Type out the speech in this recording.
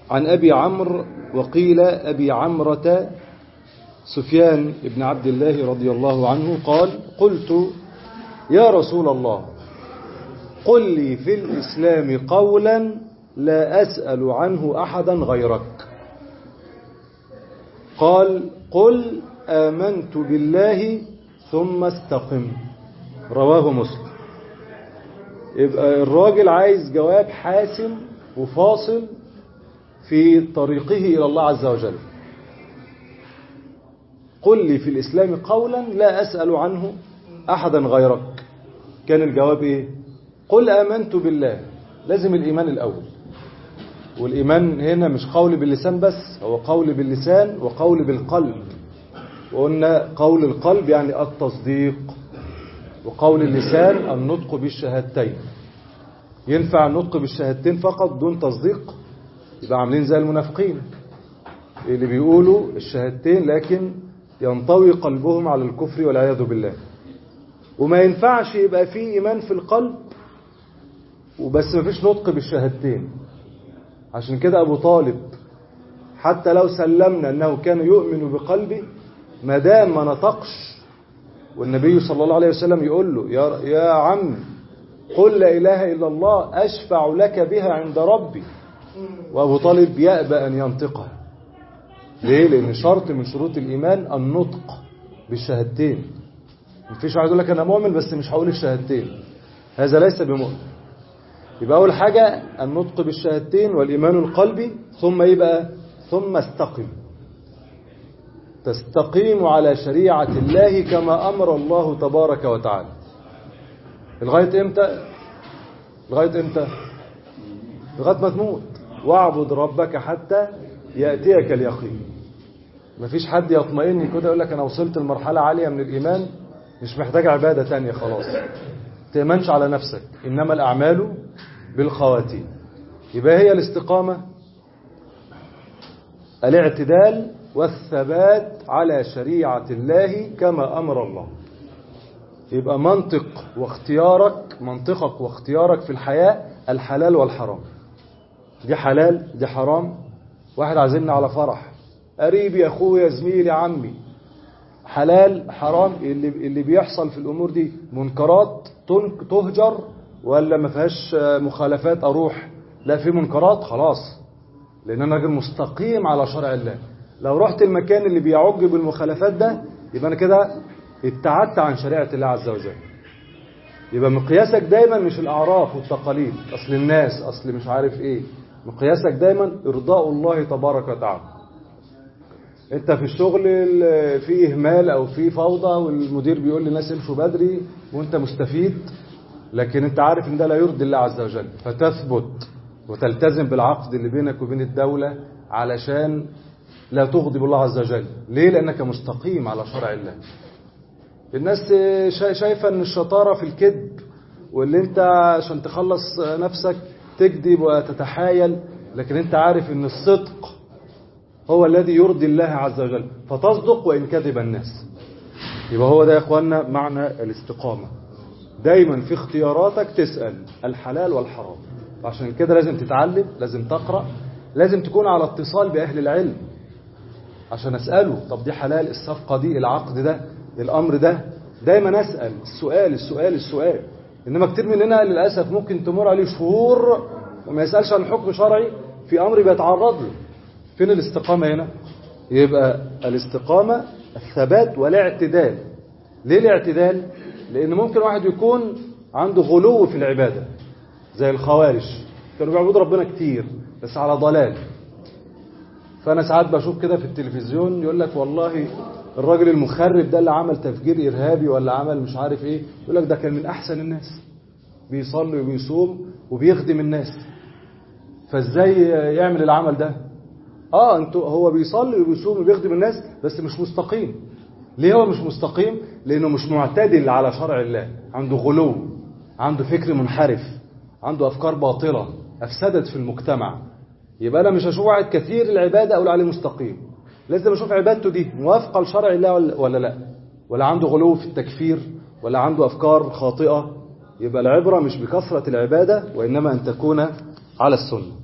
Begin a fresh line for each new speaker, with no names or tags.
عن أبي عمرو وقيل أبي عمرة سفيان بن عبد الله رضي الله عنه قال قلت يا رسول الله قل لي في الإسلام قولا لا أسأل عنه أحدا غيرك قال قل آمنت بالله ثم استقم رواه مسلم يبقى الراجل عايز جواب حاسم وفاصل في طريقه إلى الله عز وجل قل لي في الإسلام قولا لا أسأل عنه أحدا غيرك كان الجواب إيه قل آمنت بالله لازم الإيمان الأول والإيمان هنا مش قول باللسان بس هو قول باللسان وقول بالقلب وقلنا قول القلب يعني التصديق وقول اللسان النطق بالشهادتين ينفع النطق بالشهادتين فقط دون تصديق يبقى عاملين زي المنافقين اللي بيقولوا الشهادتين لكن ينطوي قلبهم على الكفر والعياذ بالله وما ينفعش يبقى فيه إيمان في القلب وبس ما فيش نطق بالشهادتين عشان كده أبو طالب حتى لو سلمنا أنه كان يؤمن بقلبه ما دام ما نطقش والنبي صلى الله عليه وسلم يقول له يا, يا عم قل لا إله إلا الله أشفع لك بها عند ربي وأبو طالب يأبى أن ينطقها ليه؟ لأن شرط من شروط الإيمان النطق بالشهادتين مفيش واحد يقول لك أنا مؤمن بس مش هقول الشهادتين هذا ليس بمؤمن يبقى أول حاجة النطق بالشهادتين والإيمان القلبي ثم يبقى ثم استقم تستقيم على شريعة الله كما أمر الله تبارك وتعالى لغاية إمتى لغاية إمتى لغاية ما تموت واعبد ربك حتى يأتيك اليقين مفيش حد يطمئن كده يقول لك أنا وصلت لمرحلة عالية من الإيمان مش محتاج عبادة تانية خلاص تأمنش على نفسك إنما الأعمال بالخواتيم يبقى هي الاستقامة الاعتدال والثبات على شريعة الله كما أمر الله يبقى منطق واختيارك منطقك واختيارك في الحياة الحلال والحرام دي حلال دي حرام واحد عازمنا على فرح قريبي اخويا زميلي عمي حلال حرام اللي اللي بيحصل في الامور دي منكرات تهجر ولا ما فيهاش مخالفات اروح لا في منكرات خلاص لان انا راجل مستقيم على شرع الله لو رحت المكان اللي بيعج بالمخالفات ده يبقى انا كده ابتعدت عن شريعه الله عز وجل يبقى مقياسك دايما مش الاعراف والتقاليد اصل الناس اصل مش عارف ايه مقياسك دايما ارضاء الله تبارك وتعالى انت في الشغل في اهمال او في فوضى والمدير بيقول للناس امشوا بدري وانت مستفيد لكن انت عارف ان ده لا يرضي الله عز وجل فتثبت وتلتزم بالعقد اللي بينك وبين الدولة علشان لا تغضب الله عز وجل ليه لانك مستقيم على شرع الله الناس شايفة ان الشطارة في الكذب واللي انت عشان تخلص نفسك تكذب وتتحايل لكن انت عارف ان الصدق هو الذي يرضي الله عز وجل فتصدق وإن كذب الناس يبقى هو ده يا اخوانا معنى الاستقامة دايما في اختياراتك تسأل الحلال والحرام عشان كده لازم تتعلم لازم تقرأ لازم تكون على اتصال بأهل العلم عشان أسأله طب دي حلال الصفقة دي العقد ده الأمر ده دايما أسأل السؤال السؤال السؤال إنما كتير مننا للأسف ممكن تمر عليه شهور وما يسألش عن حكم شرعي في أمر بيتعرض له فين الاستقامة هنا يبقى الاستقامة الثبات والاعتدال ليه الاعتدال لأن ممكن واحد يكون عنده غلو في العبادة زي الخوارج كانوا بيعبدوا ربنا كتير بس على ضلال فأنا ساعات بشوف كده في التلفزيون يقول لك والله الراجل المخرب ده اللي عمل تفجير إرهابي ولا عمل مش عارف إيه يقول لك ده كان من أحسن الناس بيصلي وبيصوم وبيخدم الناس فازاي يعمل العمل ده اه انتوا هو بيصلي وبيصوم وبيخدم الناس بس مش مستقيم ليه هو مش مستقيم لانه مش معتدل على شرع الله عنده غلو عنده فكر منحرف عنده افكار باطله افسدت في المجتمع يبقى انا مش هشوف واحد كثير العباده اقول عليه مستقيم لازم اشوف عبادته دي موافقه لشرع الله ولا لا ولا عنده غلو في التكفير ولا عنده افكار خاطئه يبقى العبره مش بكثره العباده وانما ان تكون على السنه